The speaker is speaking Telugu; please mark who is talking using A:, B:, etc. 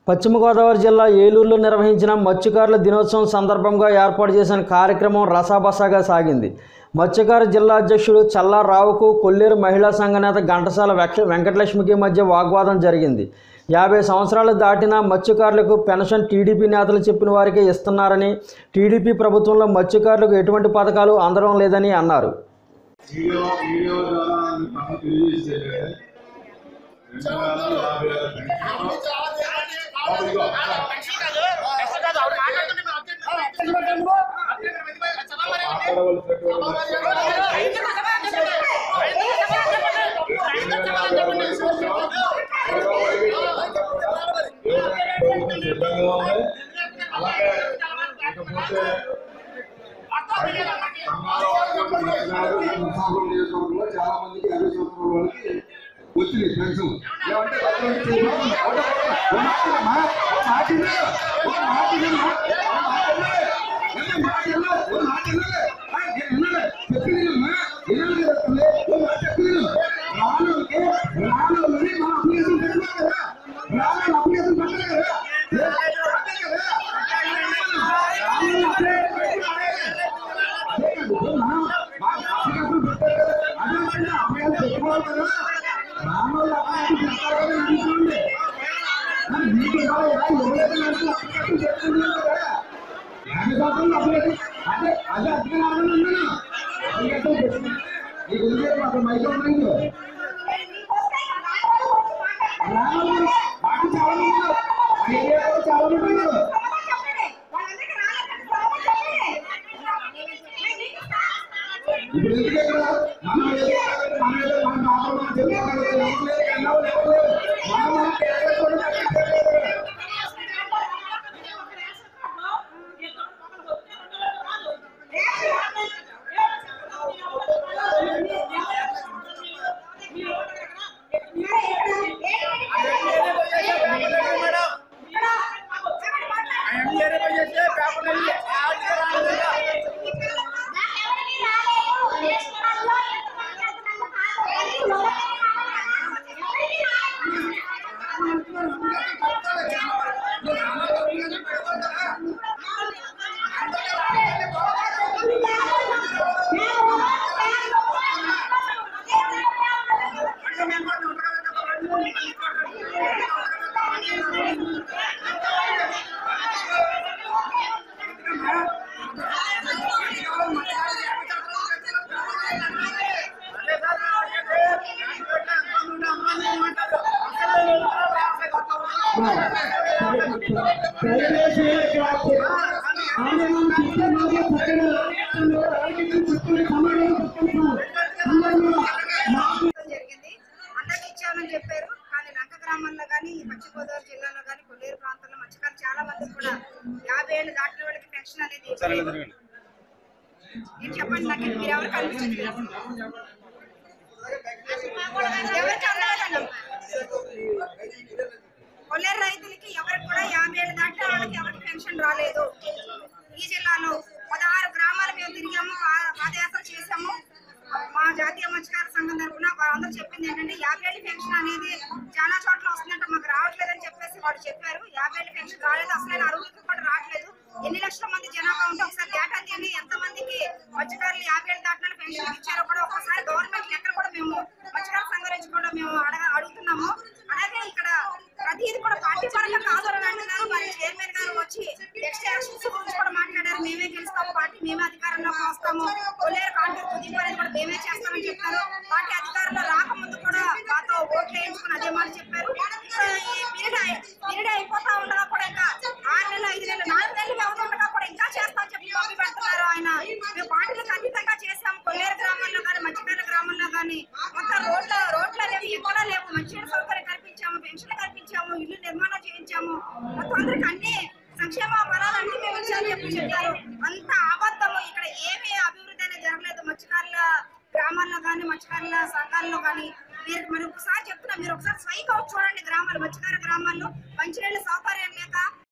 A: పశ్చిమ గోదావరి జిల్లా ఏలూరులో నిర్వహించిన మత్స్యకారుల దినోత్సవం సందర్భంగా ఏర్పాటు చేసిన కార్యక్రమం రసాబసాగా సాగింది మత్స్యకార జిల్లా అధ్యక్షుడు చల్లా రావుకు కొల్లేరు మహిళా సంఘ నేత ఘంటసాల వెంక- వెంకటలక్ష్మికి మధ్య వాగ్వాదం జరిగింది యాభై సంవత్సరాలు దాటిన మత్స్యకారులకు పెన్షన్ టీడీపీ నేతలు చెప్పిన వారికి ఇస్తున్నారని టీడీపీ ప్రభుత్వంలో మత్స్యకారులకు ఎటువంటి పథకాలు అందడం లేదని అన్నారు
B: వీడియో వీడియో ద్వారా మీకు తెలియజేస్తే రెండు వేల యాభై వేల పెన్షన్ మాట్లాడవలసినటువంటి సిద్ధంగా ఉంది అలాగే ఇకపోతే సంఘాల వర్గం ఇచ్చినారు. ఉత్సాహం నియోజకవర్గంలో చాలా మందికి యాభై సంవత్సరాల వాళ్ళకి వచ్చింది పెన్షన్ ఏమంటే డబ్బులు ఇచ్చి ఇవ్వకుండా, ఒకటే ఒకటే, ఓ మాట వినమ్మా, ఓ మాట విను, ఓ మాట వినమ్మా, ఓ మాట విను. ఏంటి మాట విను, ఓ మాట విను. ఆ, నేను వినలే, చెప్పి వినమ్మా, వినాలి కదా తల్లి, ఓ మాట చెప్పి విను. రాళ్ళకి, రాళ్ళని మనం అప్లికేషన్ పెట్టినాం కదా, రాళ్ళని అప్లికేషన్ పెట్టలేదు కదా, ఏ, పెట్టలేదు కదా. రాళ్ళని అప్లికేషన్ పెట్టలేదు. చాలా మంది ఇప్పుడు ఎందుకు ఇక్కడ మనం ఏదో మనం ఏదో మన బాబు మనం చెప్పుకోవాలి ఎవరు లేరు కన్నావు ఎవరు లేరు మనం మనం పేరు కూడా పెట్టలేదు
C: జరిగింది అందరికి ఇచ్చామని చెప్పారు కానీ లంక గ్రామంలో కానీ ఈ పశ్చిమ గోదావరి జిల్లాలో కానీ కొల్లేరు ప్రాంతంలో మత్స్యకారులు చాలా మంది కూడా యాభై ఏళ్ళు దాటిన వాళ్ళకి పెన్షన్ అనేది ఇవ్వలేదు. నేను చెప్పండి నాకు మీరు ఎవరు కనిపించండి ఎవరికి అందలేదన్న కొల్లేరు రైతులకి ఎవరికి కూడా యాభై ఏళ్ళు దాటిన వాళ్ళకి ఎవరికి పెన్షన్ రాలేదు ఈ జిల్లాలో పదహారు గ్రామాలు మేము తిరిగాము పా- పాదయాత్ర చేసాము మా జాతీయ మత్స్యకార సంఘం తరఫున వాళ్ళందరూ చెప్పింది ఏంటంటే యాభై ఏళ్ళ పెన్షన్ అనేది చాలా చోట్ల వస్తుందంటే మాకు రావట్లేదని చెప్పేసి వాళ్ళు చెప్పారు యాభై ఏళ్ళ పెన్షన్ రాలేదు అసలు అరువులకి కూడా రావట్లేదు ఎన్ని లక్షల మంది జనాభా ఉంటే ఒకసారి డేటా తీయండి ఎంత మందికి మత్స్యకారులు యాభై ఏళ్ళు దాటిన పెన్షన్ ఇచ్చారో కూడా ఒకసారి గవర్నమెంట్ ఎక్కడ కూడా మేము మత్స్యకార సంఘం నుంచి కూడా మేము అడగ అడుగుతున్నాము అలాగే ఇక్కడ ప్రతిది కూడా పార్టీ పరంగా కాదు అని అంటున్నారు మరి చైర్మన్ గారు వచ్చి నెక్స్ట్ ఎలక్షన్స్ గురించి కూడా మాట్లాడారు మేమే గెలుస్తాము పార్టీ మేమే అధికారంలోకి వస్తాము కొల్లేరు కాంటూరు కుదింపు అనేది కూడా మేమే చేస్తామని చెప్పారు పార్టీ అధికారంలో రాకముందు కూడా మాతో ఓట్లు వేయించుకుని అదే మాట చెప్పారు ఇప్పుడు ఈ పీరియడ్ అయి- పీరియడ్ అయిపోతా ఉండగా కూడా ఇంకా ఆరు నెలలు ఐదు నెలలు నాలుగు నెలలు వ్యవధి ఉండగా కూడా ఇంకా చేస్తామని చెప్పి పంపి పెడుతున్నారు ఆయన మేము పార్టీలకు అతీతంగా చేస్తాము కొల్లేరు గ్రామంలో కానీ మధ్యపేట గ్రామంలో కానీ మొత్తం రోడ్ల రోడ్లు అనేవి ఎక్కడా లేవు మంచి సౌకర్యం కల్పించాము పెన్షన్లు కల్పించాము ఇల్లు నిర్మాణం చేయించాము మొత్తం అందరికి అన్ని సంక్షేమ ఫలాలన్నీ మేము ఇచ్చామని చెప్పి చెప్పారు అంత అబద్ధము ఇక్కడ ఏమీ అభివృద్ధి అనేది జరగలేదు మత్స్యకారుల గ్రామాల్లో కానీ మత్స్యకారుల సంఘాల్లో కానీ మీరు మరి ఒకసారి చెప్తున్నా మీరు ఒకసారి స్వైక్ అవుట్ చూడండి గ్రామాలు మత్స్యకార గ్రామాల్లో మంచినీళ్ళ సౌకర్యం లేక